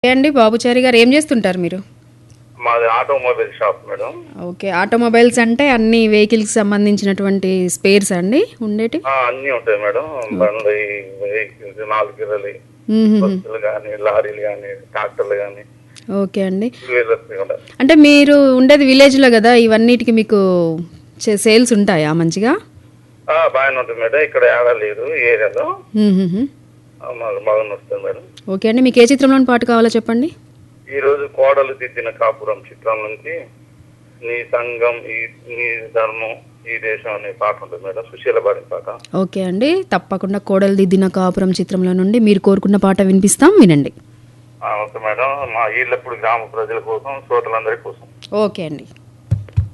ఏ అండి బాబుచారి గారు ఏం చేస్తుంటారు మీరు మాది automobile shop madam okay automobiles అంటే అన్ని వెహికల్స్ సంబంధించినటువంటి స్పేర్స్ అండి ఉండేటి ఆ, అన్నీ ఉంటాయి మేడం బండి వెహికల్స్ నాలుగు గిర్రలు మ్మ్హ్మ్. బస్సులు కానీ లారీలు కానీ ట్రాక్టర్లు కానీ ఓకే అండి టూ వీలర్స్ కూడా అంటే మీరు ఉండేది విలేజ్లో కదా ఇవన్నిటికి మీకు సేల్స్ ఉంటాయా మంచిగా ఆ, బాగానే ఉంటుంది మేడం ఇక్కడ ఏడా లేదు ఈ ఏరియాలో మ్మ్హ్మ్. ఆ, మాకు బాగానే వస్తుంది మేడం ఓకే అండి మీకు ఏ చిత్రంలోని పాట కావాలో చెప్పండి ఈ రోజు కోడలు దిద్దిన కాపురం చిత్రం నుంచి నీ సంఘం ఈ నీ ధర్మం ఈ దేశం అనే పాట ఉంటుంది మేడం సుశీల పాడిన పాట ఓకే అండి తప్పకుండా కోడలు దిద్దిన కాపురం చిత్రంలో నుండి మీరు కోరుకున్న పాట వినిపిస్తాం వినండి ఆ, ఓకే మేడం మా ఈళ్ళప్పుడు గ్రామ ప్రజల కోసం శ్రోతలందరి కోసం ఓకే అండి